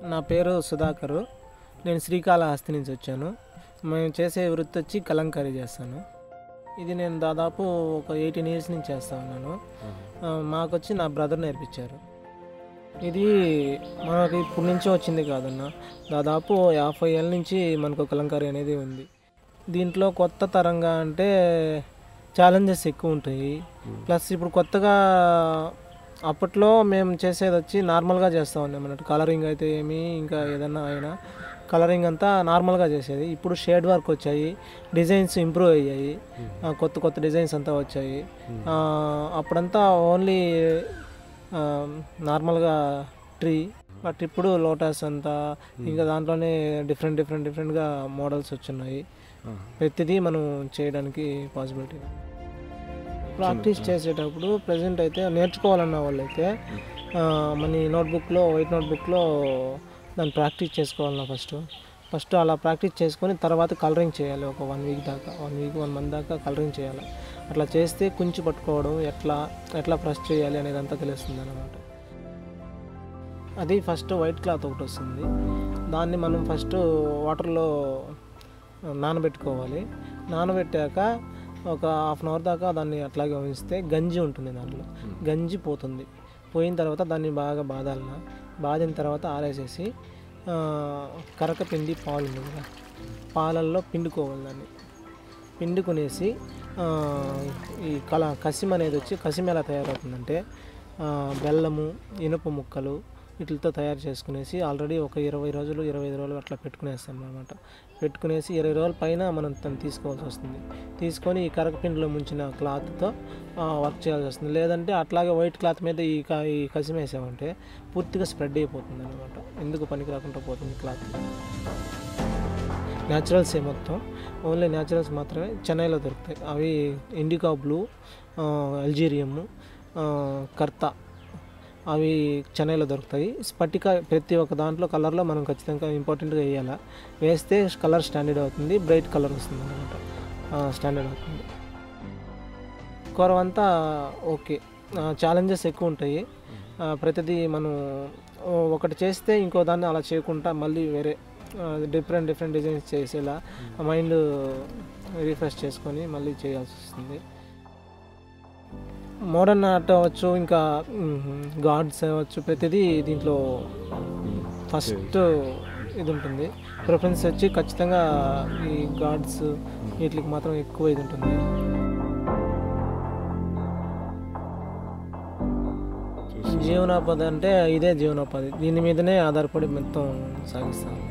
నా పేరు సుధాకరు నేను శ్రీకాళహస్తి నుంచి వచ్చాను మేము చేసే వృత్తి వచ్చి కలంకారీ చేస్తాను ఇది నేను దాదాపు ఒక ఎయిటీన్ ఇయర్స్ నుంచి చేస్తా ఉన్నాను ఆ, మాకు వచ్చి నా బ్రదర్ నేర్పించారు ఇది మనకి ఇప్పటి నుంచే వచ్చింది కాదన్న దాదాపు యాభై ఏళ్ళ నుంచి మనకు కలంకారీ అనేది ఉంది దీంట్లో కొత్త తరంగా అంటే ఛాలెంజెస్ ఎక్కువ ఉంటాయి ప్లస్ ఇప్పుడు కొత్తగా అప్పట్లో మేము చేసేది వచ్చి నార్మల్గా చేస్తూ ఉన్నాం అన్నట్టు కలరింగ్ అయితే ఏమి ఇంకా ఏదన్నా అయినా కలరింగ్ అంతా నార్మల్గా చేసేది ఇప్పుడు షేడ్ వర్క్ వచ్చాయి డిజైన్స్ ఇంప్రూవ్ అయ్యాయి ఆ, కొత్త కొత్త డిజైన్స్ అంతా వచ్చాయి ఆ, అప్పుడంతా ఓన్లీ నార్మల్గా ట్రీ బట్ ఇప్పుడు లోటస్ అంతా ఇంకా దాంట్లోనే డిఫరెంట్ డిఫరెంట్ డిఫరెంట్గా మోడల్స్ వచ్చున్నాయి ప్రతిదీ మనం చేయడానికి పాసిబిలిటీ ప్రాక్టీస్ చేసేటప్పుడు ప్రజెంట్ అయితే నేర్చుకోవాలన్న వాళ్ళైతే ఆ, మన నోట్బుక్లో వైట్ నోట్బుక్లో దాన్ని ప్రాక్టీస్ చేసుకోవాలన్న ఫస్ట్ ఫస్ట్ అలా ప్రాక్టీస్ చేసుకొని తర్వాత కలరింగ్ చేయాలి ఒక వన్ వీక్ దాకా వన్ వీక్ వన్ మంత్ దాకా కలరింగ్ చేయాలి అట్లా చేస్తే కుంచి పట్టుకోవడం ఎట్లా ఎట్లా ప్రెస్ చేయాలి అనేది అంతా తెలుస్తుంది అనమాట అది ఫస్ట్ వైట్ క్లాత్ ఒకటి వస్తుంది దాన్ని మనం ఫస్ట్ వాటర్లో నానబెట్టుకోవాలి నానబెట్టాక ఒక హాఫ్ అన్ అవర్ దాకా దాన్ని అట్లాగే ఉంచితే గంజి ఉంటుంది దాంట్లో గంజి పోతుంది పోయిన తర్వాత దాన్ని బాగా బాదాలన బాదిన తర్వాత ఆరేసేసి ఆ, కరకపిండి పాలు ఉంది కదా పాలల్లో పిండుకోవాలి దాన్ని పిండుకునేసి ఆ, ఈ కల కసిమ అనేది వచ్చి కసిమ ఎలా తయారవుతుందంటే ఆ, బెల్లము ఇనుప ముక్కలు వీటితో తయారు చేసుకునేసి ఆల్రెడీ ఒక ఇరవై రోజులు ఇరవై ఐదు రోజులు అట్లా పెట్టుకునేస్తాం అనమాట పెట్టుకునేసి ఇరవై రోజుల పైన మనం తను తీసుకోవాల్సి వస్తుంది తీసుకొని ఈ కరకపిండిలో ముంచిన క్లాత్తో వర్క్ చేయాల్సి వస్తుంది లేదంటే అట్లాగే వైట్ క్లాత్ మీద ఈ క ఈ కసిమ వేసామంటే పూర్తిగా స్ప్రెడ్ అయిపోతుంది అనమాట ఎందుకు పనికి రాకుండా పోతుంది క్లాత్ న్యాచురల్సే మొత్తం ఓన్లీ న్యాచురల్స్ మాత్రమే చెన్నైలో దొరుకుతాయి అవి ఇండికా బ్లూ అల్జీరియము కర్తా అవి చెన్నైలో దొరుకుతాయి స్పటిక ప్రతి ఒక్క దాంట్లో కలర్లో మనం ఖచ్చితంగా ఇంపార్టెంట్గా వేయాలి వేస్తే కలర్ స్టాండర్డ్ అవుతుంది బ్రైట్ కలర్ వస్తుంది అనమాట స్టాండర్డ్ అవుతుంది కొరవంతా ఓకే ఛాలెంజెస్ ఎక్కువ ఉంటాయి ఆ, ప్రతిదీ మనం ఓ, ఒకటి చేస్తే ఇంకో దాన్ని అలా చేయకుండా మళ్ళీ వేరే డిఫరెంట్ డిఫరెంట్ డిజైన్స్ చేసేలా మైండ్ రిఫ్రెష్ చేసుకొని మళ్ళీ చేయాల్సి వస్తుంది మోడర్న్ ఆర్ట్ అవ్వచ్చు ఇంకా గాడ్స్ అవ్వచ్చు ప్రతిదీ దీంట్లో ఫస్ట్ ఇది ఉంటుంది ప్రిఫరెన్స్ వచ్చి ఖచ్చితంగా ఈ గాడ్స్ వీటికి మాత్రం ఎక్కువ ఇది ఉంటుంది జీవనోపాధి అంటే ఇదే జీవనోపాధి దీని మీదనే ఆధారపడి మొత్తం సాగిస్తాను